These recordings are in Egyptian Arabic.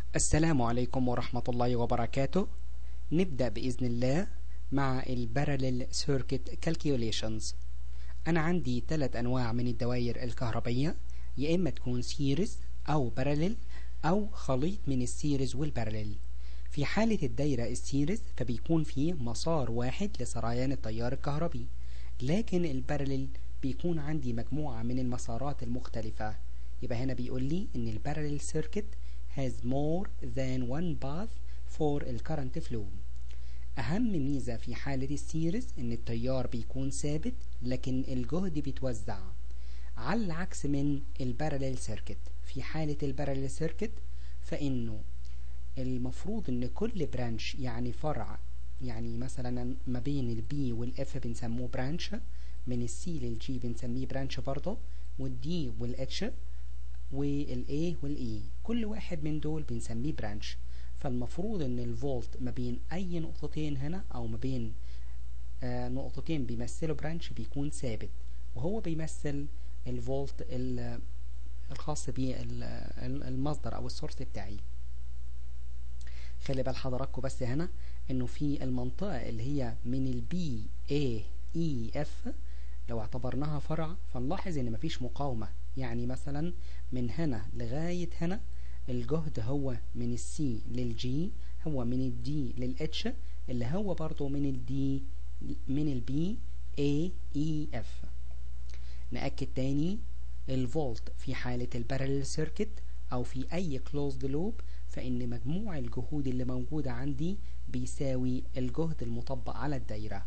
السلام عليكم ورحمة الله وبركاته نبدأ بإذن الله مع ال Parallel Circuit Calculations أنا عندي ثلاث أنواع من الدوائر الكهربية يا إما تكون سيريز أو Parallel أو خليط من السيريز والبارلل في حالة الدايرة السيريز فبيكون فيه مسار واحد لسريان التيار الكهربي لكن البارلل بيكون عندي مجموعة من المسارات المختلفة يبقى هنا بيقول لي إن البارلل سيركت has more than one path for ال current flow أهم ميزة في حالة السيريز إن التيار بيكون ثابت لكن الجهد بيتوزع على العكس من البارلل سيركت في حالة البارلل سيركت فإنه المفروض إن كل برانش يعني فرع يعني مثلا ما بين البي والاف بنسموه برانش من السي للجي بنسميه برانش برضه والدي والاتش والاي والاي كل واحد من دول بنسميه برانش فالمفروض ان الفولت ما بين اي نقطتين هنا او ما بين آه نقطتين بيمثلوا برانش بيكون ثابت وهو بيمثل الفولت الخاص بالمصدر او السورس بتاعي خلي بال حضراتكم بس هنا انه في المنطقة اللي هي من البي اي اي اف لو اعتبرناها فرع فنلاحظ ان مفيش مقاومة يعني مثلا من هنا لغاية هنا الجهد هو من السي للجي هو من الدي للاتش اللي هو برضو من الدي من البي اي اي اف نأكد تاني الفولت في حالة البارلل سيركت او في اي كلوزد لوب فان مجموع الجهود اللي موجودة عندي بيساوي الجهد المطبق على الدايرة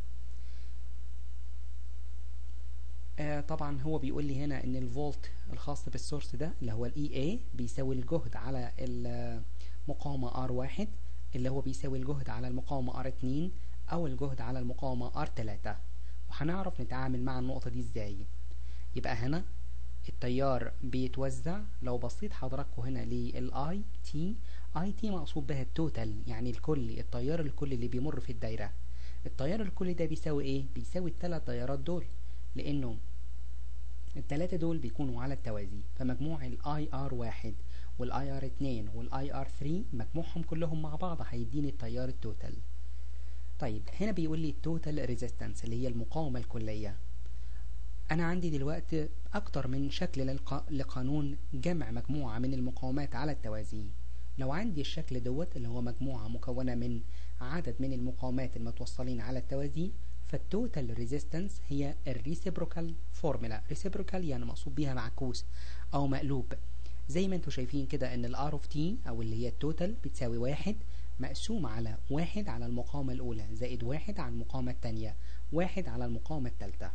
آه طبعا هو بيقول لي هنا ان الفولت الخاص بالسورس ده اللي هو الاي اي بيساوي الجهد على المقاومة ار واحد اللي هو بيساوي الجهد على المقاومة ار اتنين او الجهد على المقاومة ار تلاتة وهنعرف نتعامل مع النقطة دي ازاي يبقى هنا التيار بيتوزع لو بصيت حضراتكم هنا للاي تي اي تي مقصود بها التوتال يعني الكل التيار الكلي اللي بيمر في الدايرة التيار الكلي ده بيساوي ايه بيساوي الثلاث تيارات دول لانه التلاتة دول بيكونوا على التوازي فمجموع الاي ار واحد والاي ار اتنين والاي ار 3 مجموعهم كلهم مع بعض هيديني التيار التوتال طيب هنا بيقول لي التوتال ريزيستنس اللي هي المقاومة الكلية انا عندي دلوقتي اكتر من شكل لقانون جمع مجموعة من المقاومات على التوازي لو عندي الشكل دوت اللي هو مجموعة مكونة من عدد من المقاومات المتوصلين على التوازي فالتوتال ريزيستنس هي الريسيبروكال فورمولا ريسيبروكال يعني مقصود بيها معكوس او مقلوب زي ما انتم شايفين كده ان الار اوف تي او اللي هي التوتال بتساوي واحد مقسوم على واحد على المقاومة الاولى زائد واحد على المقاومة التانية واحد على المقاومة التالتة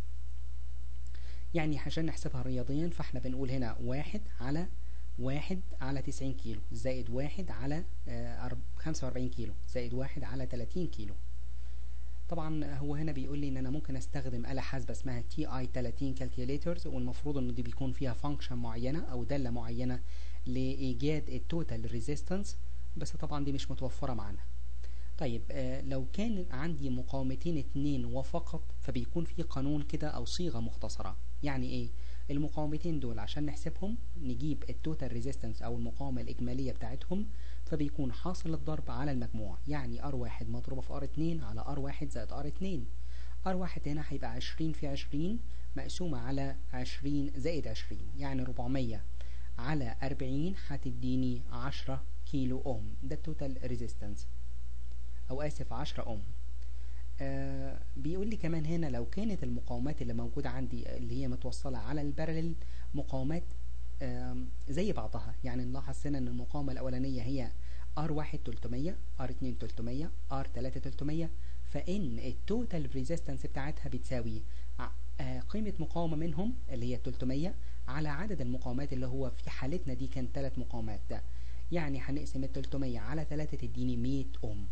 يعني عشان نحسبها رياضيا فاحنا بنقول هنا واحد على واحد على تسعين كيلو زائد واحد على خمسة واربعين كيلو زائد واحد على تلاتين كيلو طبعا هو هنا بيقول لي ان انا ممكن استخدم آلة حاسبة اسمها تي اي 30 كالكوليترز والمفروض ان دي بيكون فيها فانكشن معينة او دالة معينة لايجاد التوتال ريزيستنس بس طبعا دي مش متوفرة معانا طيب آه لو كان عندي مقاومتين اتنين وفقط فبيكون في قانون كده او صيغة مختصرة يعني ايه المقاومتين دول عشان نحسبهم نجيب التوتال ريزيستنس او المقاومة الاجمالية بتاعتهم فبيكون حاصل الضرب على المجموع يعني ار واحد مضروبة في ار اتنين على ار واحد زائد ار اتنين ار واحد هنا هيبقى عشرين في عشرين مقسومة على عشرين زائد عشرين يعني ربعمية على أربعين هتديني عشرة كيلو اوم ده التوتال ريزيستنس او اسف عشرة اوم آه بيقول لي كمان هنا لو كانت المقاومات اللي موجودة عندي اللي هي متوصلة على البارلل مقاومات آه زي بعضها يعني نلاحظ هنا ان المقاومة الاولانية هي ار واحد تلتمية ار اتنين تلتمية ار تلاتة تلتمية فان التوتال ريزيستنس بتاعتها بتساوي آه قيمة مقاومة منهم اللي هي تلتمية على عدد المقاومات اللي هو في حالتنا دي كان تلات مقاومات ده يعني هنقسم التلتمية على تلاتة تديني مية اوم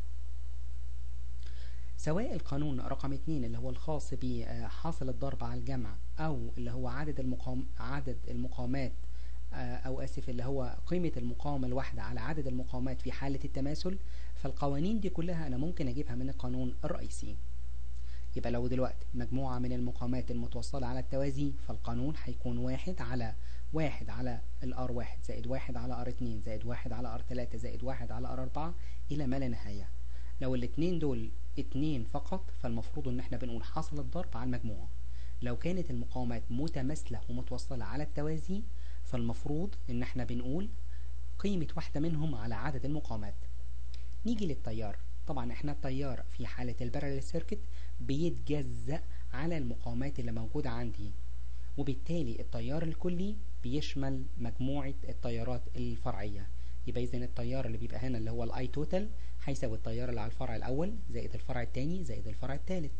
سواء القانون رقم اتنين اللي هو الخاص بحاصل الضرب على الجمع او اللي هو عدد المقاوم عدد المقاومات او اسف اللي هو قيمة المقاومة الواحدة على عدد المقاومات في حالة التماثل فالقوانين دي كلها انا ممكن اجيبها من القانون الرئيسي يبقى لو دلوقتي مجموعة من المقاومات المتوصلة على التوازي فالقانون هيكون واحد على واحد على الار واحد زائد واحد على ار اتنين زائد واحد على ار تلاتة زائد واحد على ار اربعة الى ما لا نهاية لو الاتنين دول اتنين فقط فالمفروض ان احنا بنقول حصل الضرب على المجموعة لو كانت المقاومات متماثلة ومتوصلة على التوازي فالمفروض ان احنا بنقول قيمة واحدة منهم على عدد المقاومات نيجي للتيار طبعا احنا التيار في حالة الباراليل سيركت بيتجزأ على المقاومات اللي موجودة عندي وبالتالي التيار الكلي بيشمل مجموعة التيارات الفرعية يبقى إذا التيار اللي بيبقى هنا اللي هو الاي توتال هيساوي التيار اللي على الفرع الأول زائد الفرع الثاني زائد الفرع الثالث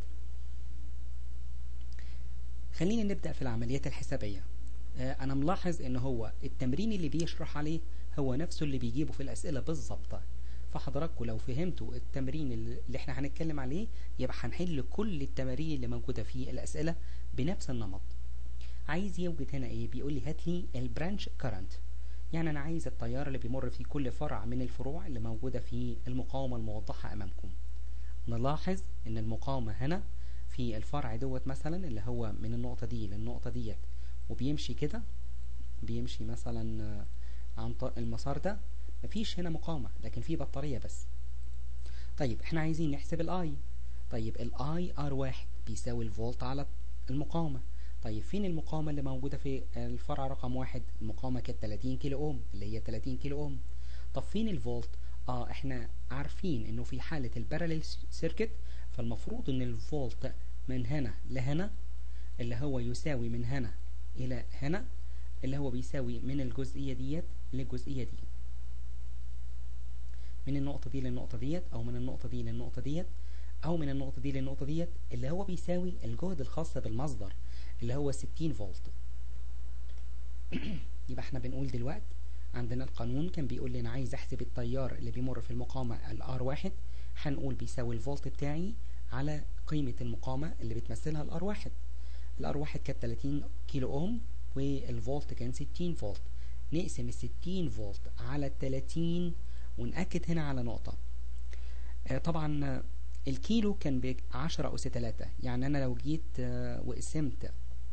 خلينا نبدأ في العمليات الحسابية آه أنا ملاحظ إن هو التمرين اللي بيشرح عليه هو نفسه اللي بيجيبه في الأسئلة بالظبط فحضراتكم لو فهمتوا التمرين اللي احنا هنتكلم عليه يبقى هنحل كل التمارين اللي موجودة في الأسئلة بنفس النمط عايز يوجد هنا ايه بيقول لي هات لي البرانش كارنت يعني انا عايز التيار اللي بيمر في كل فرع من الفروع اللي موجودة في المقاومة الموضحة امامكم نلاحظ ان المقاومة هنا في الفرع دوت مثلا اللي هو من النقطة دي للنقطة ديت وبيمشي كده بيمشي مثلا عن طريق المسار ده مفيش هنا مقاومة لكن في بطارية بس طيب احنا عايزين نحسب الاي طيب الاي ار واحد بيساوي الفولت على المقاومة طيب فين المقاومة اللي موجودة في الفرع رقم واحد المقاومة كانت 30 كيلو اوم اللي هي 30 كيلو اوم طب فين الفولت اه احنا عارفين انه في حالة الباراليل سيركت فالمفروض ان الفولت من هنا لهنا اللي هو يساوي من هنا الى هنا اللي هو بيساوي من الجزئية ديت للجزئية دي من النقطة دي للنقطة ديت او من النقطة دي للنقطة ديت او من النقطة دي للنقطة ديت اللي هو بيساوي الجهد الخاص بالمصدر اللي هو 60 فولت يبقى احنا بنقول دلوقتي عندنا القانون كان بيقول لي انا عايز احسب التيار اللي بيمر في المقاومة الار واحد هنقول بيساوي الفولت بتاعي على قيمة المقاومة اللي بتمثلها الار واحد الار واحد كانت 30 كيلو اوم والفولت كان 60 فولت نقسم ال 60 فولت على ال 30 ونأكد هنا على نقطة آه طبعا الكيلو كان ب 10 أس 3 يعني أنا لو جيت آه وقسمت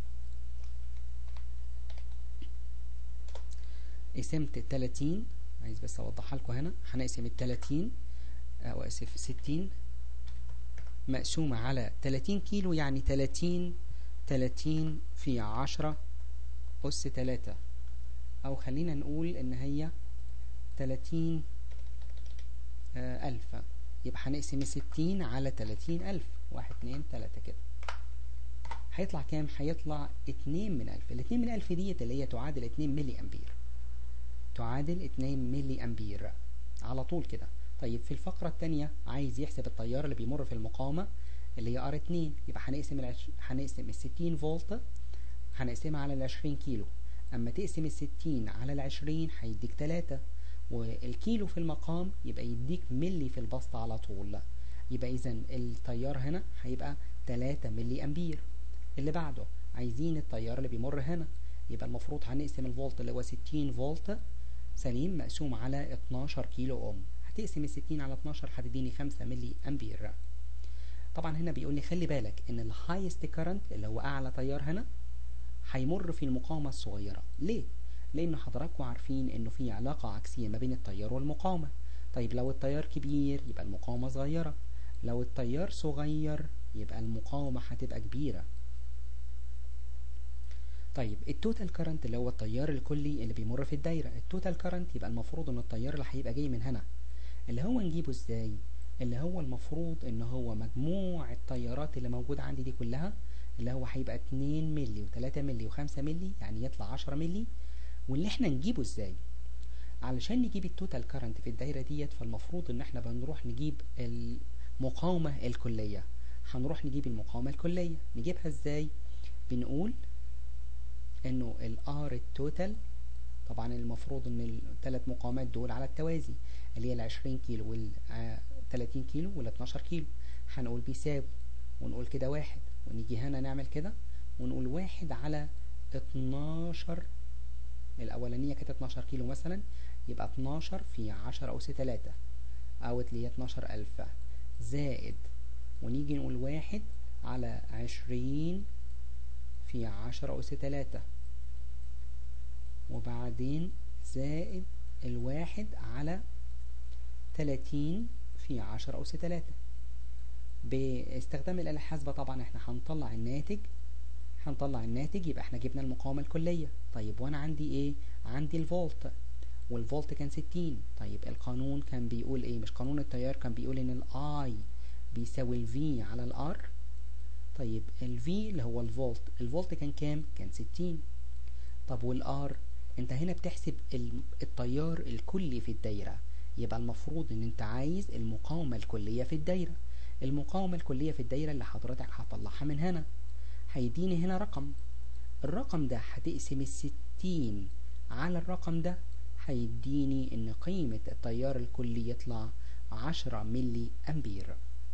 قسمت ال 30 عايز بس أوضحها لكم هنا هنقسم ال 30 أو آسف 60 مقسومة على 30 كيلو يعني 30 30 في 10 أس 3 أو خلينا نقول إن هي 30 آه ألف يبقى هنقسم الستين على تلاتين ألف واحد اتنين تلاتة كده هيطلع كام؟ هيطلع اتنين من ألف الاتنين من ألف ديت اللي هي تعادل اتنين ملي أمبير تعادل اتنين ملي أمبير على طول كده طيب في الفقرة التانية عايز يحسب التيار اللي بيمر في المقاومة اللي هي ار اتنين يبقى هنقسم العش... هنقسم الستين فولت هنقسمها على العشرين كيلو أما تقسم الستين على العشرين هيديك تلاتة والكيلو في المقام يبقى يديك ملي في البسط على طول يبقى اذا التيار هنا هيبقى 3 ملي امبير اللي بعده عايزين التيار اللي بيمر هنا يبقى المفروض هنقسم الفولت اللي هو 60 فولت سليم مقسوم على 12 كيلو اوم هتقسم ال 60 على 12 هتديني 5 ملي امبير طبعا هنا بيقول لي خلي بالك ان الهايست كارنت اللي هو اعلى تيار هنا هيمر في المقاومه الصغيره ليه لان حضراتكم عارفين انه في علاقة عكسية ما بين التيار والمقاومة طيب لو التيار كبير يبقى المقاومة صغيرة لو التيار صغير يبقى المقاومة هتبقى كبيرة طيب التوتال كارنت اللي هو التيار الكلي اللي بيمر في الدايرة التوتال كارنت يبقى المفروض ان التيار اللي هيبقى جاي من هنا اللي هو نجيبه ازاي اللي هو المفروض ان هو مجموع التيارات اللي موجودة عندي دي كلها اللي هو هيبقى 2 ملي و3 ملي و5 ملي يعني يطلع 10 ملي واللي احنا نجيبه ازاي علشان نجيب التوتال كارنت في الدايره ديت فالمفروض ان احنا بنروح نجيب المقاومه الكليه هنروح نجيب المقاومه الكليه نجيبها ازاي بنقول انه الار التوتال طبعا المفروض ان الثلاث مقاومات دول على التوازي اللي هي ال 20 كيلو وال 30 كيلو وال 12 كيلو هنقول بيساوي ونقول كده واحد ونيجي هنا نعمل كده ونقول واحد على 12 الأولانية كانت 12 كيلو مثلا يبقى 12 في 10 أس 3 أوت اللي هي 12 ألف زائد ونيجي نقول واحد على 20 في 10 أس 3 وبعدين زائد الواحد على تلاتين في عشرة أس تلاتة باستخدام الآلة الحاسبة طبعا احنا هنطلع الناتج هنطلع الناتج يبقى احنا جبنا المقاومة الكلية طيب وانا عندي ايه عندي الفولت والفولت كان ستين طيب القانون كان بيقول ايه مش قانون التيار كان بيقول ان الاي بيساوي الفي على الار طيب الفي اللي هو الفولت الفولت كان كام كان ستين طب والار انت هنا بتحسب التيار الكلي في الدايرة يبقى المفروض ان انت عايز المقاومة الكلية في الدايرة المقاومة الكلية في الدايرة اللي حضرتك هتطلعها من هنا هيديني هنا رقم الرقم ده هتقسم الستين على الرقم ده هيديني ان قيمة التيار الكلي يطلع عشرة ملي امبير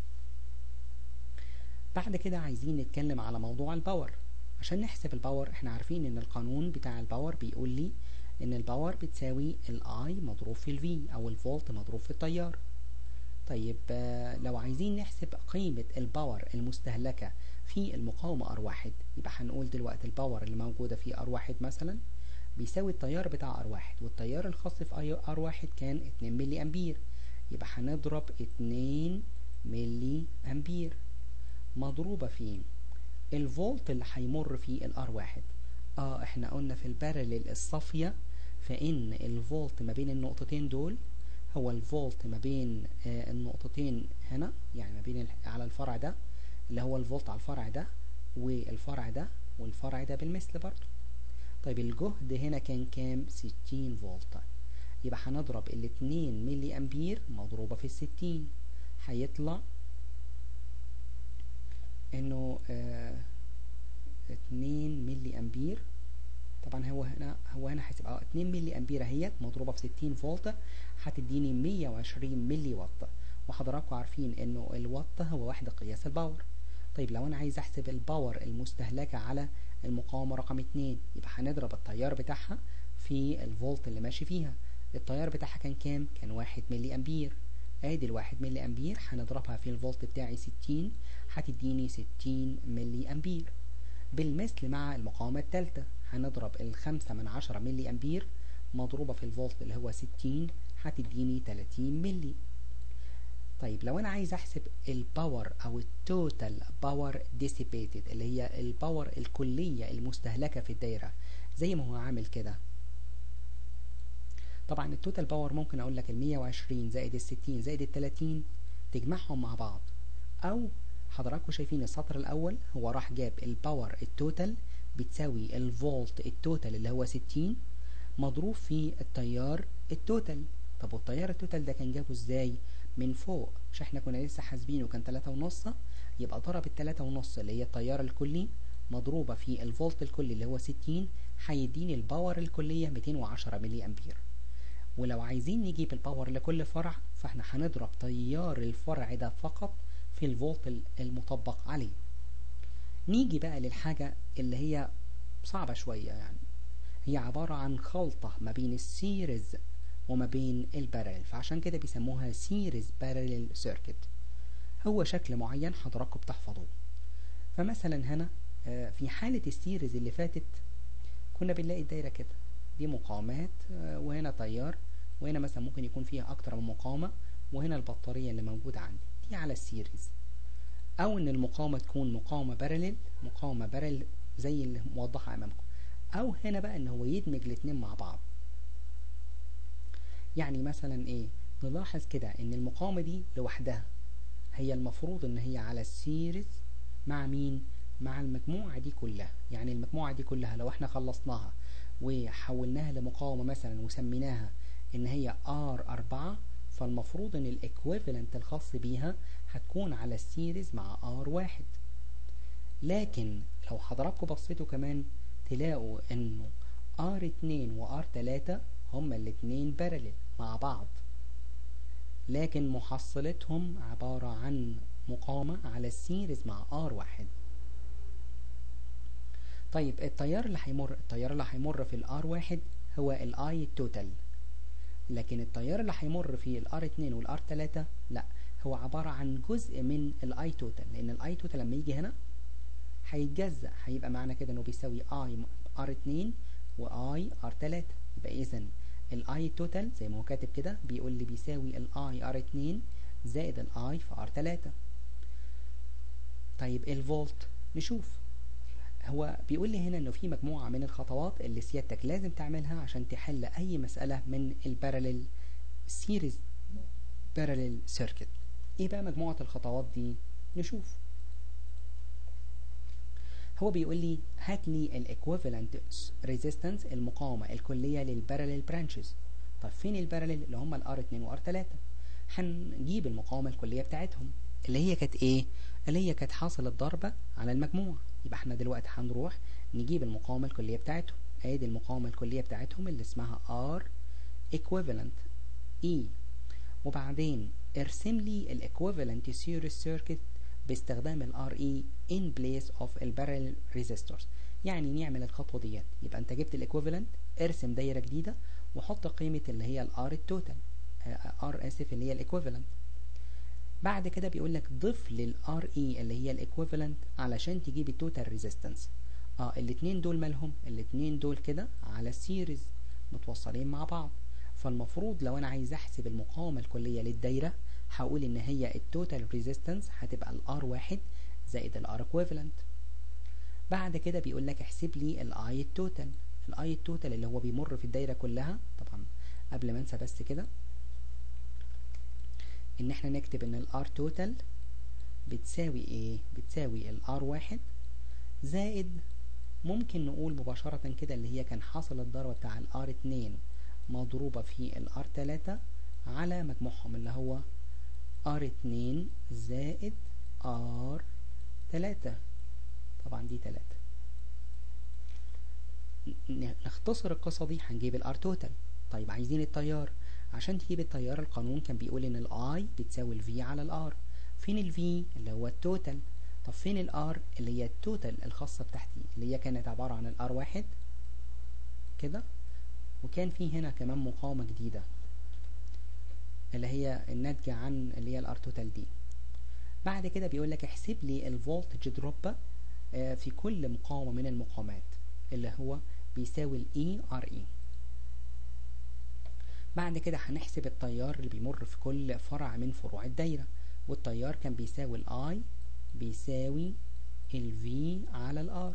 بعد كده عايزين نتكلم على موضوع الباور عشان نحسب الباور احنا عارفين ان القانون بتاع الباور بيقول لي ان الباور بتساوي الاي مضروب في الفي او الفولت مضروب في التيار طيب لو عايزين نحسب قيمة الباور المستهلكة في المقاومة R1 يبقى هنقول دلوقتي الباور اللي موجودة في R1 مثلا بيساوي التيار بتاع R1 والتيار الخاص في R1 كان 2 ملي أمبير يبقى هنضرب 2 ملي أمبير مضروبة في الفولت اللي هيمر فيه الار واحد اه احنا قلنا في البارلل الصافية فإن الفولت ما بين النقطتين دول هو الفولت ما بين آه النقطتين هنا يعني ما بين على الفرع ده اللي هو الفولت على الفرع ده والفرع ده والفرع ده بالمثل برضو طيب الجهد هنا كان كام 60 فولت يبقى هنضرب الاتنين ملي امبير مضروبة في الستين هيطلع انه اه اتنين ملي امبير طبعا هو هنا هو هنا هيبقى اه 2 ملي امبير اهيت مضروبه في 60 فولت هتديني 120 ملي وات وحضراتكم عارفين انه الوات هو وحده قياس الباور طيب لو انا عايز احسب الباور المستهلكه على المقاومه رقم 2 يبقى هنضرب التيار بتاعها في الفولت اللي ماشي فيها التيار بتاعها كان كام كان 1 ملي امبير ادي الواحد ملي امبير هنضربها في الفولت بتاعي 60 هتديني 60 ملي امبير بالمثل مع المقاومة الثالثة هنضرب الخمسة من عشرة ملي أمبير مضروبة في الفولت اللي هو ستين هتديني تلاتين ملي طيب لو أنا عايز أحسب الباور أو التوتال باور ديسيبيتد اللي هي الباور الكلية المستهلكة في الدايرة زي ما هو عامل كده طبعا التوتال باور ممكن أقول لك المية وعشرين زائد الستين زائد التلاتين تجمعهم مع بعض أو حضراتكم شايفين السطر الاول هو راح جاب الباور التوتال بتساوي الفولت التوتال اللي هو 60 مضروب في التيار التوتال طب والتيار التوتال ده كان جابه ازاي من فوق مش احنا كنا لسه حاسبينه كان تلاتة ونص يبقى ضرب التلاتة ونص اللي هي التيار الكلي مضروبة في الفولت الكلي اللي هو 60 هيديني الباور الكلية 210 ملي امبير ولو عايزين نجيب الباور لكل فرع فاحنا هنضرب تيار الفرع ده فقط في الفولت المطبق عليه نيجي بقى للحاجة اللي هي صعبة شوية يعني هي عبارة عن خلطة ما بين السيريز وما بين البارل فعشان كده بيسموها سيريز بارلل سيركت هو شكل معين حضراتكم بتحفظوه فمثلا هنا في حالة السيريز اللي فاتت كنا بنلاقي الدايرة كده دي مقاومات وهنا تيار وهنا مثلا ممكن يكون فيها أكتر من مقاومة وهنا البطارية اللي موجودة عندي دي على السيريز او ان المقاومه تكون مقاومه بارلل مقاومه بارل زي اللي موضحه امامكم او هنا بقى ان هو يدمج الاثنين مع بعض يعني مثلا ايه نلاحظ كده ان المقاومه دي لوحدها هي المفروض ان هي على السيريز مع مين مع المجموعه دي كلها يعني المجموعه دي كلها لو احنا خلصناها وحولناها لمقاومه مثلا وسميناها ان هي ار 4 فالمفروض ان الايكويفالنت الخاص بيها هتكون على السيريز مع ار واحد لكن لو حضراتكم بصيتوا كمان تلاقوا انه ار اتنين وار تلاتة هما الاتنين بارلل مع بعض لكن محصلتهم عبارة عن مقاومة على السيريز مع ار واحد طيب التيار اللي هيمر التيار اللي هيمر في الار واحد هو الاي التوتال لكن التيار اللي هيمر في الار 2 والار 3 لا هو عبارة عن جزء من الاي توتال لان الاي توتال لما يجي هنا هيتجزأ هيبقى معنى كده انه بيساوي اي ار 2 واي ار 3 يبقى اذا الاي توتال زي ما هو كاتب كده بيقول لي بيساوي الاي ار 2 زائد الاي في ار 3 طيب الفولت نشوف هو بيقول لي هنا انه في مجموعة من الخطوات اللي سيادتك لازم تعملها عشان تحل اي مسألة من الباراليل سيريز باراليل سيركت ايه بقى مجموعة الخطوات دي نشوف هو بيقول لي هات لي الايكويفالنت ريزيستنس المقاومة الكلية للباراليل برانشز طب فين الباراليل اللي هم الار 2 وار 3 هنجيب المقاومة الكلية بتاعتهم اللي هي كانت ايه اللي هي كانت حاصل الضربة على المجموع يبقى احنا دلوقتي هنروح نجيب المقاومة الكلية بتاعتهم ادي المقاومة الكلية بتاعتهم اللي اسمها R equivalent E وبعدين ارسم لي الايكويفالنت سيريز سيركت باستخدام ال RE in place of البارل resistors يعني نعمل الخطوة ديت يبقى انت جبت الايكويفالنت ارسم دايرة جديدة وحط قيمة اللي هي ال R التوتال R اسف اللي هي الايكويفالنت بعد كده بيقول لك ضيف للار اي اللي هي الايكويفالنت علشان تجيب التوتال ريزيستنس اه الاتنين دول مالهم الاتنين دول كده على السيريز متوصلين مع بعض فالمفروض لو انا عايز احسب المقاومه الكليه للدايره هقول ان هي التوتال ريزيستنس هتبقى الار واحد زائد الار ايكويفالنت بعد كده بيقول لك احسب لي الاي التوتال الاي التوتال اللي هو بيمر في الدايره كلها طبعا قبل ما انسى بس كده ان احنا نكتب ان الار توتال بتساوي ايه بتساوي الار واحد زائد ممكن نقول مباشرة كده اللي هي كان حاصل الضربة بتاع الار اتنين مضروبة في الار تلاتة على مجموعهم اللي هو ار اتنين زائد ار تلاتة طبعا دي تلاتة نختصر القصة دي هنجيب الار توتال طيب عايزين التيار عشان تجيب التيار القانون كان بيقول ان الاي بتساوي الفي على الار فين الفي اللي هو التوتال طب فين الار اللي هي التوتال الخاصة بتاعتي اللي هي كانت عبارة عن الار واحد كده وكان في هنا كمان مقاومة جديدة اللي هي الناتجة عن اللي هي الار توتال دي بعد كده بيقول لك احسب لي الفولتج دروب في كل مقاومة من المقاومات اللي هو بيساوي الاي ار اي بعد كده هنحسب التيار اللي بيمر في كل فرع من فروع الدايرة والتيار كان بيساوي الاي بيساوي الفي على الار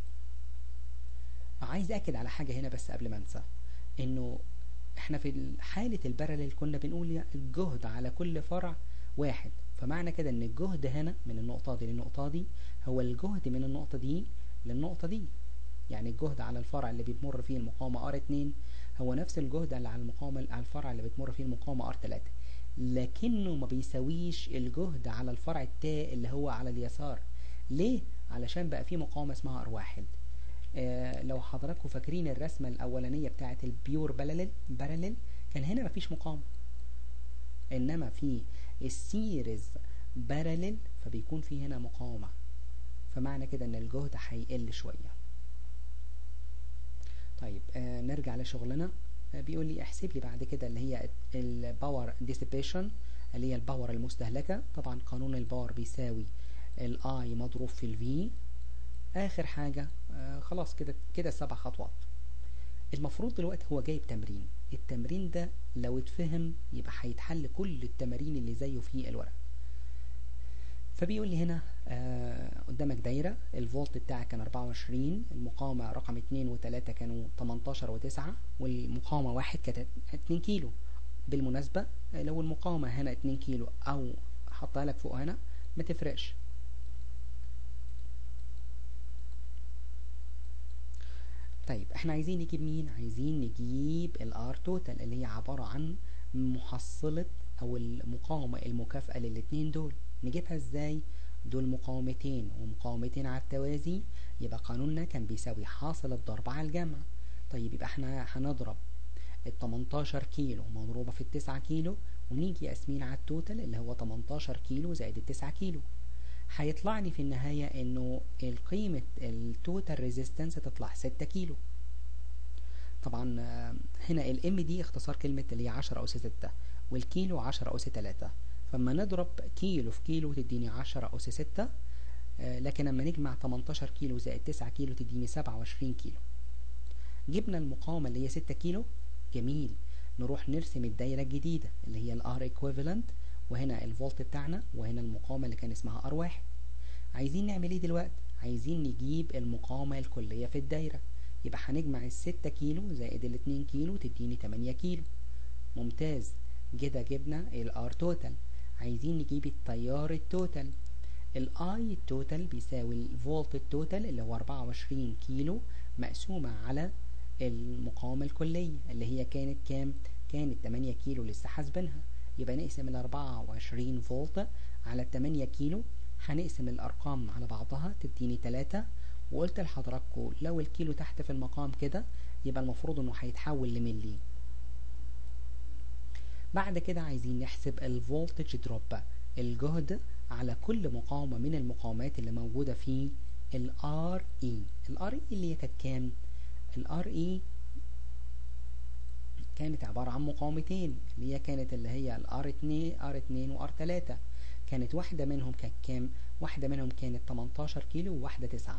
عايز اكد على حاجة هنا بس قبل ما انسى انه احنا في حالة الباراليل كنا بنقول الجهد على كل فرع واحد فمعنى كده ان الجهد هنا من النقطة دي للنقطة دي هو الجهد من النقطة دي للنقطة دي يعني الجهد على الفرع اللي بيمر فيه المقاومة R2 هو نفس الجهد اللي على المقاومة على الفرع اللي بتمر فيه المقاومة R3 لكنه ما بيساويش الجهد على الفرع التاء اللي هو على اليسار ليه؟ علشان بقى فيه مقاومة اسمها R1 آه لو حضراتكم فاكرين الرسمة الأولانية بتاعة البيور باراليل باراليل كان هنا مفيش مقاومة إنما في السيريز باراليل فبيكون في هنا مقاومة فمعنى كده إن الجهد هيقل شوية طيب آه نرجع لشغلنا آه بيقول لي احسب لي بعد كده اللي هي الباور ديسيبيشن اللي هي الباور المستهلكة طبعا قانون الباور بيساوي الاي مضروب في الفي اخر حاجة آه خلاص كده كده سبع خطوات المفروض دلوقتي هو جايب تمرين التمرين ده لو اتفهم يبقى هيتحل كل التمارين اللي زيه في الورق فبيقول لي هنا آه قدامك دايرة الفولت بتاعك كان 24 المقاومة رقم 2 و3 كانوا 18 و9 والمقاومة واحد كانت 2 كيلو بالمناسبة لو المقاومة هنا 2 كيلو أو حطها لك فوق هنا ما تفرقش طيب احنا عايزين نجيب مين عايزين نجيب الار توتال اللي هي عبارة عن محصلة او المقاومة المكافئة للاتنين دول نجيبها ازاي دول مقاومتين ومقاومتين على التوازي يبقى قانوننا كان بيساوي حاصل الضرب على الجمع طيب يبقى احنا هنضرب ال 18 كيلو مضروبة في ال 9 كيلو ونيجي قاسمين على التوتال اللي هو 18 كيلو زائد ال 9 كيلو هيطلع لي في النهاية انه القيمة التوتال ريزيستنس تطلع 6 كيلو طبعا هنا الام دي اختصار كلمة اللي هي 10 أس 6 والكيلو 10 أس 3 فما نضرب كيلو في كيلو تديني 10 أس 6 آه لكن لما نجمع 18 كيلو زائد 9 كيلو تديني 27 كيلو جبنا المقاومة اللي هي 6 كيلو جميل نروح نرسم الدايرة الجديدة اللي هي الار equivalent وهنا الفولت بتاعنا وهنا المقاومة اللي كان اسمها ار واحد عايزين نعمل ايه دلوقتي عايزين نجيب المقاومة الكلية في الدايرة يبقى هنجمع الستة كيلو زائد الاتنين كيلو تديني تمانية كيلو ممتاز كده جبنا الار توتال عايزين نجيب التيار التوتال الاي التوتال بيساوي الفولت التوتال اللي هو 24 كيلو مقسومة على المقاومة الكلية اللي هي كانت كام؟ كانت 8 كيلو لسه حاسبينها يبقى نقسم ال 24 فولت على 8 كيلو هنقسم الأرقام على بعضها تديني 3 وقلت لحضراتكم لو الكيلو تحت في المقام كده يبقى المفروض انه هيتحول لملي بعد كده عايزين نحسب الفولتج دروب الجهد على كل مقاومة من المقاومات اللي موجودة في ال RE ال RE اللي هي كانت كام؟ ال RE كانت عبارة عن مقاومتين اللي هي كانت اللي هي ال R2 R2 و R3 كانت واحدة منهم كانت كام؟ واحدة منهم كانت 18 كيلو وواحدة 9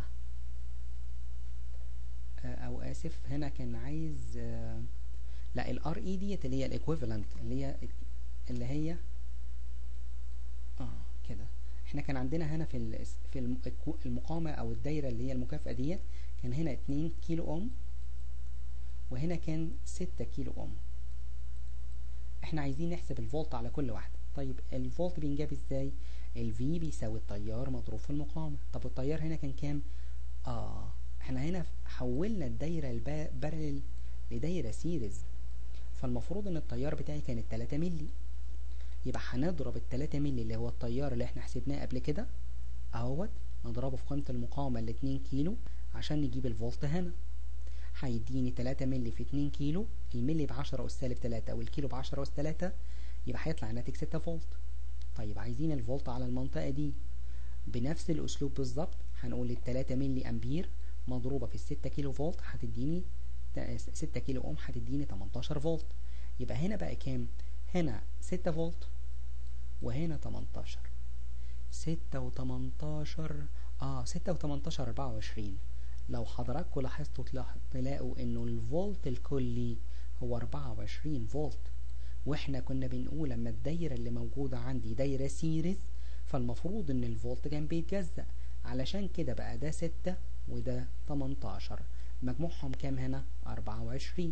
أو آسف هنا كان عايز لا ال RE ديت اللي هي الايكويفالنت اللي هي اللي هي اه كده احنا كان عندنا هنا في ال في المقاومة او الدايرة اللي هي المكافأة ديت كان هنا 2 كيلو اوم وهنا كان 6 كيلو اوم احنا عايزين نحسب الفولت على كل واحدة طيب الفولت بينجاب ازاي الفي بيساوي التيار مضروب في المقاومة طب التيار هنا كان كام اه احنا هنا حولنا الدايرة البارلل لدايرة سيريز فالمفروض ان التيار بتاعي كانت 3 ملي يبقى هنضرب ال 3 ملي اللي هو التيار اللي احنا حسبناه قبل كده اهوت نضربه في قيمة المقاومة ال 2 كيلو عشان نجيب الفولت هنا هيديني 3 ملي في 2 كيلو الملي ب 10 أس سالب 3 والكيلو ب 10 أس 3 يبقى هيطلع ناتج 6 فولت طيب عايزين الفولت على المنطقة دي بنفس الأسلوب بالظبط هنقول ال 3 ملي أمبير مضروبة في ال 6 كيلو فولت هتديني 6 كيلو اوم هتديني 18 فولت يبقى هنا بقى كام هنا 6 فولت وهنا 18 6 و18 اه 6 و18 24 لو حضراتكم لاحظتوا تلاقوا انه الفولت الكلي هو 24 فولت واحنا كنا بنقول لما الدايرة اللي موجودة عندي دايرة سيريز فالمفروض ان الفولت كان بيتجزأ علشان كده بقى ده 6 وده 18 مجموعهم كام هنا 24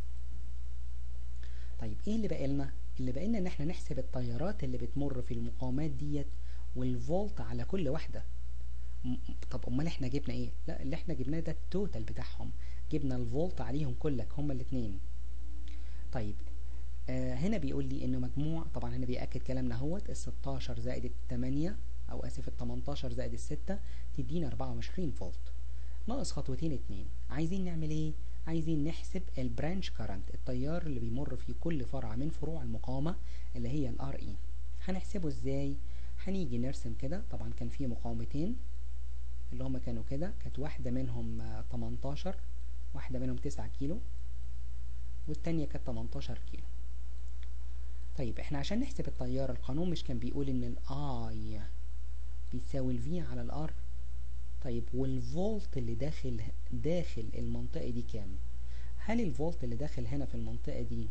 طيب ايه اللي بقى لنا اللي بقى لنا ان احنا نحسب التيارات اللي بتمر في المقاومات ديت والفولت على كل واحده طب امال احنا جبنا ايه لا اللي احنا جبناه ده التوتال بتاعهم جبنا الفولت عليهم كلك هما الاثنين طيب آه هنا بيقول لي انه مجموع طبعا هنا بيأكد كلامنا اهوت ال 16 زائد ال 8 او اسف ال 18 زائد ال 6 تدينا 24 فولت ناقص خطوتين اتنين عايزين نعمل ايه عايزين نحسب البرانش كارنت التيار اللي بيمر في كل فرع من فروع المقاومة اللي هي الار اي هنحسبه ازاي هنيجي نرسم كده طبعا كان في مقاومتين اللي هما كانوا كده كانت واحدة منهم 18 واحدة منهم 9 كيلو والتانية كانت 18 كيلو طيب احنا عشان نحسب التيار القانون مش كان بيقول ان الاي بيساوي الفي على الار طيب والفولت اللي داخل داخل المنطقة دي كام هل الفولت اللي داخل هنا في المنطقة دي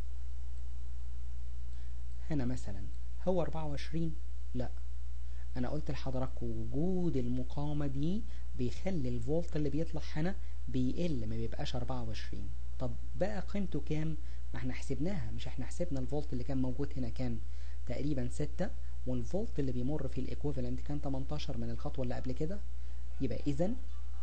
هنا مثلا هو 24 لا انا قلت لحضراتكم وجود المقاومة دي بيخلي الفولت اللي بيطلع هنا بيقل ما بيبقاش 24 طب بقى قيمته كام ما احنا حسبناها مش احنا حسبنا الفولت اللي كان موجود هنا كان تقريبا 6 والفولت اللي بيمر في الايكويفالنت كان 18 من الخطوة اللي قبل كده يبقى اذا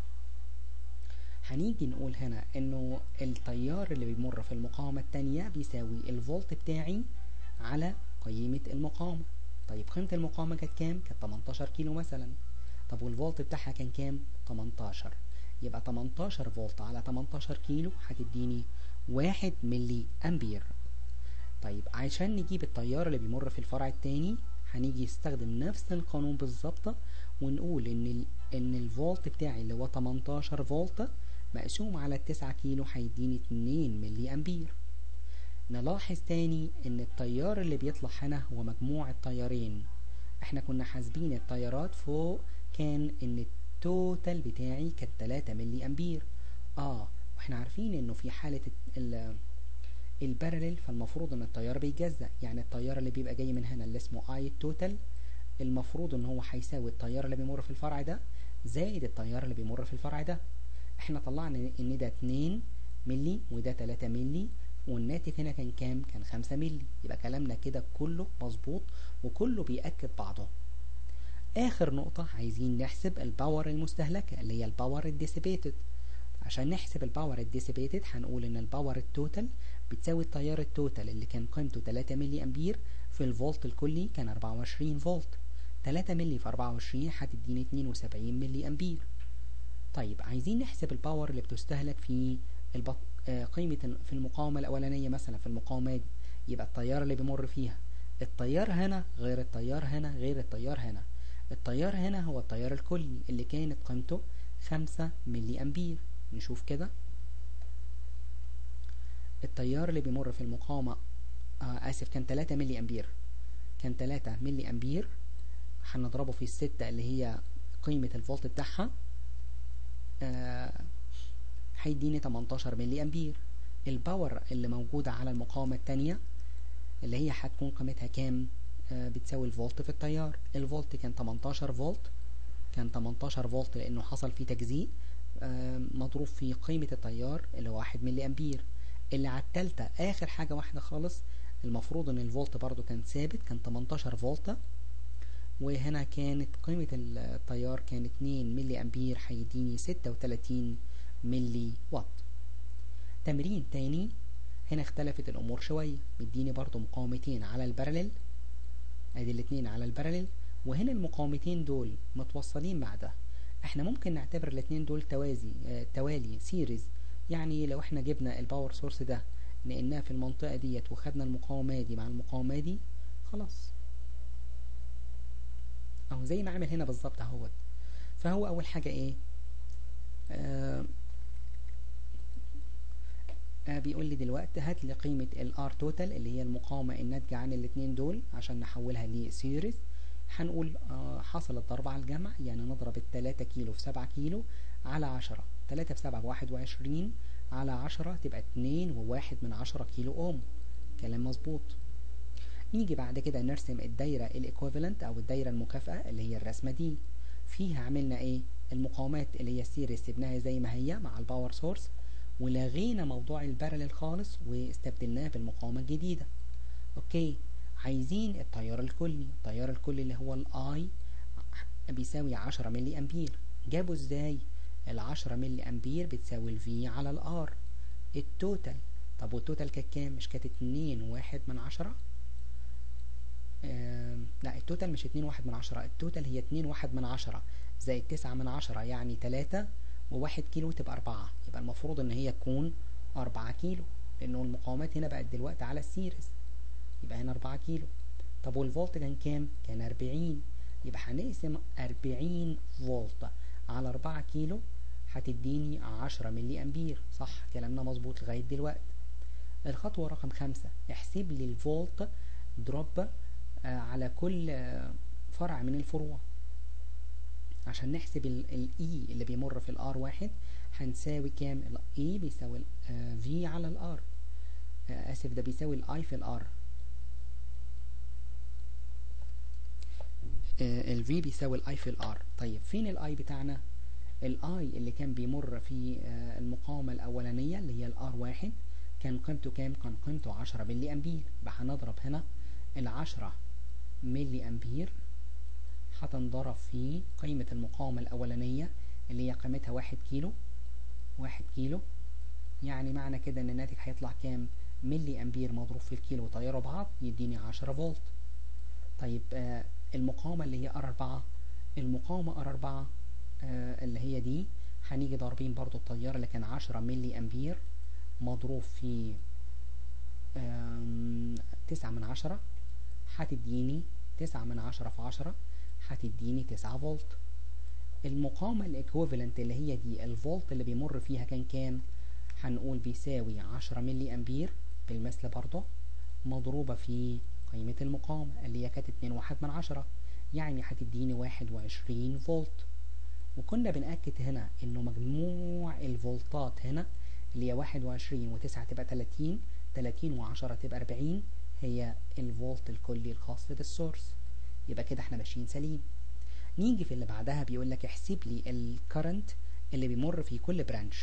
هنيجي نقول هنا انه التيار اللي بيمر في المقاومة التانية بيساوي الفولت بتاعي على قيمة المقاومة طيب قيمة المقاومة كانت كام؟ كانت 18 كيلو مثلا طب والفولت بتاعها كان كام؟ 18 يبقى 18 فولت على 18 كيلو هتديني 1 ملي امبير طيب عشان نجيب التيار اللي بيمر في الفرع التاني هنيجي نستخدم نفس القانون بالظبط ونقول ان ال ان الفولت بتاعي اللي هو 18 فولت مقسوم على 9 كيلو هيديني 2 ملي امبير نلاحظ تاني ان التيار اللي بيطلع هنا هو مجموع التيارين احنا كنا حاسبين التيارات فوق كان ان التوتال بتاعي كان 3 ملي امبير اه احنا عارفين انه في حالة ال البارلل فالمفروض ان التيار بيجزأ يعني التيار اللي بيبقى جاي من هنا اللي اسمه اي التوتال المفروض ان هو هيساوي التيار اللي بيمر في الفرع ده زائد التيار اللي بيمر في الفرع ده احنا طلعنا ان ده 2 ملي وده 3 ملي والناتج هنا كان كام كان 5 ملي يبقى كلامنا كده كله مظبوط وكله بيأكد بعضه اخر نقطة عايزين نحسب الباور المستهلكة اللي هي الباور الديسيبيتد عشان نحسب الباور الديسيبيتد هنقول ان الباور التوتال بتساوي التيار التوتال اللي كان قيمته 3 ملي امبير في الفولت الكلي كان 24 فولت 3 ملي في 24 هتديني 72 ملي امبير طيب عايزين نحسب الباور اللي بتستهلك في البط... آه قيمة في المقاومة الأولانية مثلا في المقاومة دي يبقى التيار اللي بيمر فيها التيار هنا غير التيار هنا غير التيار هنا التيار هنا هو التيار الكلي اللي كانت قيمته 5 ملي أمبير نشوف كده التيار اللي بيمر في المقاومة آه آسف كان 3 ملي أمبير كان 3 ملي أمبير هنضربه في الستة اللي هي قيمة الفولت بتاعها هيديني آه 18 ملي أمبير الباور اللي موجودة على المقاومة التانية اللي هي هتكون قيمتها كام آه بتساوي الفولت في التيار الفولت كان 18 فولت كان 18 فولت لأنه حصل فيه تجزيء آه مضروب في قيمة التيار اللي هو 1 ملي أمبير اللي على التالتة آخر حاجة واحدة خالص المفروض ان الفولت برضو كان ثابت كان 18 فولت وهنا كانت قيمة التيار كان 2 ملي أمبير هيديني 36 ملي واط تمرين تاني هنا اختلفت الأمور شوية مديني برضو مقاومتين على البارلل ادي الاتنين على البارلل وهنا المقاومتين دول متوصلين مع ده احنا ممكن نعتبر الاتنين دول توازي اه توالي سيريز يعني لو احنا جبنا الباور سورس ده نقلناه في المنطقة ديت وخدنا المقاومة دي مع المقاومة دي خلاص اهو زي ما عامل هنا بالظبط اهوت فهو اول حاجة ايه آه آه بيقول لي دلوقتي هات لي قيمة الار توتال اللي هي المقاومة الناتجة عن الاتنين دول عشان نحولها لسيريز هنقول آه حصل الضرب على الجمع يعني نضرب التلاتة كيلو في سبعة كيلو على عشرة تلاتة في سبعة بواحد وعشرين على عشرة تبقى اتنين وواحد من عشرة كيلو اوم كلام مظبوط نيجي بعد كده نرسم الدايرة الايكوفالنت او الدايرة المكافئة اللي هي الرسمة دي فيها عملنا ايه المقاومات اللي هي السيريس سيبناها زي ما هي مع الباور سورس ولغينا موضوع البارلل خالص واستبدلناه بالمقاومة الجديدة اوكي عايزين التيار الكلي التيار الكلي اللي هو الاي بيساوي عشرة ملي امبير جابوا ازاي العشرة ملي امبير بتساوي الفي على الار التوتال طب والتوتال كانت كام مش كانت اتنين واحد من عشرة لا التوتال مش اتنين واحد من عشرة التوتال هي اتنين واحد من عشرة زائد تسعة من عشرة يعني تلاتة وواحد كيلو تبقى أربعة يبقى المفروض إن هي تكون أربعة كيلو لأنه المقاومات هنا بقت دلوقتي على السيريز يبقى هنا أربعة كيلو طب والفولت كان كام؟ كان أربعين يبقى هنقسم أربعين فولت على أربعة كيلو هتديني عشرة ملي أمبير صح كلامنا مظبوط لغاية دلوقتي الخطوة رقم خمسة احسب لي الفولت دروب آه على كل آه فرع من الفروع عشان نحسب الاي اللي بيمر في الار واحد هنساوي كام الاي بيساوي في على الار اسف ده بيساوي الاي في الار الفي بيساوي الاي في الار طيب فين الاي بتاعنا الاي اللي كان بيمر في المقاومة الاولانية اللي هي الار واحد كان قيمته كام كان قيمته عشرة ملي امبير يبقى هنضرب هنا العشرة ملي امبير هتنضرب في قيمة المقاومة الأولانية اللي هي قيمتها واحد كيلو واحد كيلو يعني معنى كده إن الناتج هيطلع كام ملي أمبير مضروب في الكيلو وطيروا بعض يديني عشرة فولت طيب آه المقاومة اللي هي ار أربعة المقاومة ار أربعة آه اللي هي دي هنيجي ضاربين برضو التيار اللي كان عشرة ملي أمبير مضروب في آه تسعة من عشرة هتديني تسعة من عشرة في عشرة هتديني تسعة فولت المقاومة الايكوفالنت اللي هي دي الفولت اللي بيمر فيها كان كام هنقول بيساوي عشرة ملي امبير بالمثل برضه مضروبة في قيمة المقاومة اللي هي كانت اتنين واحد من عشرة يعني هتديني واحد وعشرين فولت وكنا بنأكد هنا انه مجموع الفولتات هنا اللي هي واحد وعشرين وتسعة تبقى تلاتين تلاتين وعشرة تبقى أربعين هي الفولت الكلي الخاص بالسورس يبقى كده احنا ماشيين سليم نيجي في اللي بعدها بيقول لك احسب لي الكرنت اللي بيمر في كل برانش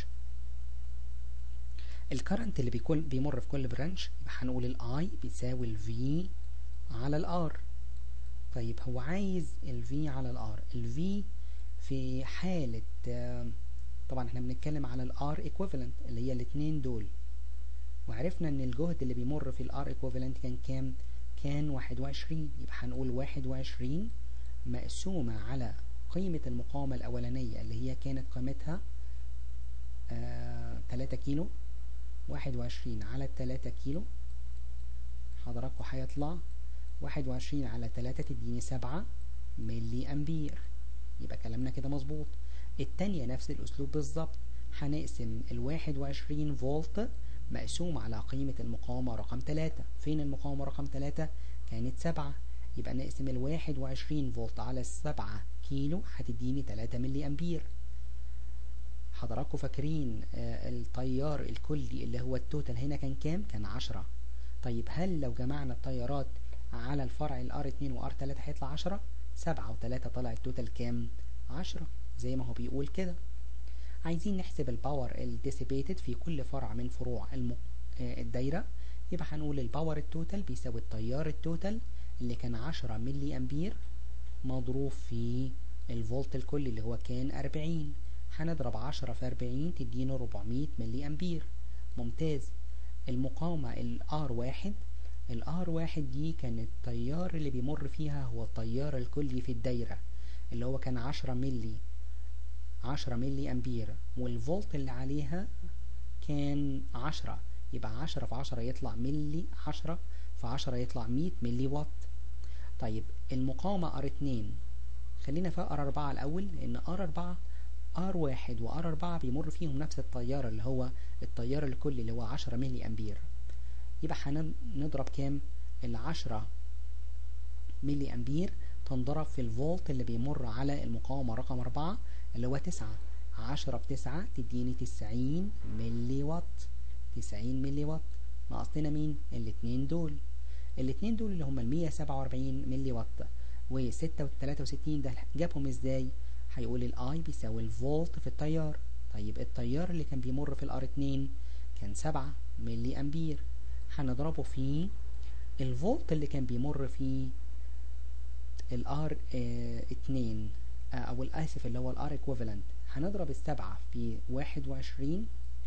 الكرنت اللي بيكون بيمر في كل برانش يبقى هنقول الاي بيساوي الفي على الار طيب هو عايز الفي على الار الفي في حالة طبعا احنا بنتكلم على الار ايكويفالنت اللي هي الاتنين دول وعرفنا ان الجهد اللي بيمر في الار ايكويفالنت كان كام كان واحد وعشرين يبقى هنقول واحد وعشرين مقسومة على قيمة المقاومة الأولانية اللي هي كانت قيمتها آه تلاتة كيلو واحد وعشرين على تلاتة كيلو حضراتكم هيطلع واحد وعشرين على تلاتة تديني سبعة ملي أمبير يبقى كلامنا كده مظبوط التانية نفس الأسلوب بالظبط هنقسم الواحد وعشرين فولت مقسوم على قيمة المقاومة رقم تلاتة فين المقاومة رقم تلاتة كانت سبعة يبقى نقسم الواحد وعشرين فولت على السبعة كيلو هتديني تلاتة ملي أمبير حضراتكم فاكرين آه التيار الكلي اللي هو التوتال هنا كان كام كان عشرة طيب هل لو جمعنا التيارات على الفرع الار اتنين وار تلاتة هيطلع عشرة سبعة وتلاتة طلع التوتال كام عشرة زي ما هو بيقول كده عايزين نحسب الباور الديسيبيتد في كل فرع من فروع الم... آه الدايرة يبقى هنقول الباور التوتال بيساوي التيار التوتال اللي كان عشرة ملي أمبير مضروب في الفولت الكلي اللي هو كان أربعين هنضرب عشرة في أربعين تدينا ربعمية ملي أمبير ممتاز المقاومة الار واحد الار واحد دي كان التيار اللي بيمر فيها هو التيار الكلي في الدايرة اللي هو كان عشرة ملي عشرة ملي أمبير والفولت اللي عليها كان عشرة يبقى عشرة في عشرة يطلع ملي عشرة في عشرة يطلع مية ملي وات طيب المقاومة ار اتنين خلينا في ار اربعة الأول لأن ار اربعة ار واحد وار اربعة بيمر فيهم نفس التيار اللي هو التيار الكلي اللي هو عشرة ملي أمبير يبقى هنضرب كام العشرة ملي أمبير تنضرب في الفولت اللي بيمر على المقاومة رقم أربعة اللي هو تسعة عشرة بتسعة تديني تسعين ملي وات تسعين ملي وات ناقصنا مين الاتنين دول الاتنين دول اللي هما المية سبعة وأربعين ملي وات وستة وتلاتة وستين ده جابهم ازاي هيقول الاي بيساوي الفولت في التيار طيب التيار اللي كان بيمر في الار اتنين كان سبعة ملي أمبير هنضربه في الفولت اللي كان بيمر في الار اه اتنين اه او الاسف اللي هو الار ايكوفالنت هنضرب السبعة في واحد وعشرين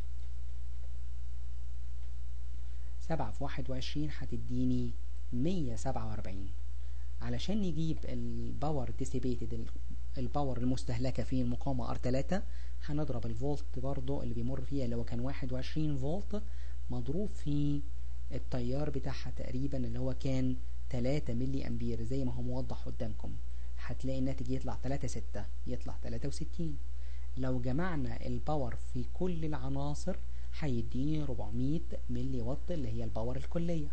سبعة في واحد وعشرين هتديني مية سبعة وأربعين علشان نجيب الباور ديسيبيتد الباور المستهلكة في المقاومة ار تلاتة هنضرب الفولت برضو اللي بيمر فيها اللي هو كان واحد وعشرين فولت مضروب في التيار بتاعها تقريبا اللي هو كان تلاتة ملي أمبير زي ما هو موضح قدامكم هتلاقي الناتج يطلع تلاتة ستة يطلع تلاتة وستين لو جمعنا الباور في كل العناصر هيديني 400 ملي وات اللي هي الباور الكلية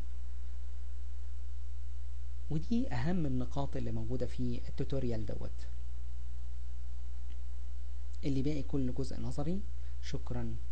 ودي أهم النقاط اللي موجودة في التوتوريال دوت اللي باقي كل جزء نظري شكرا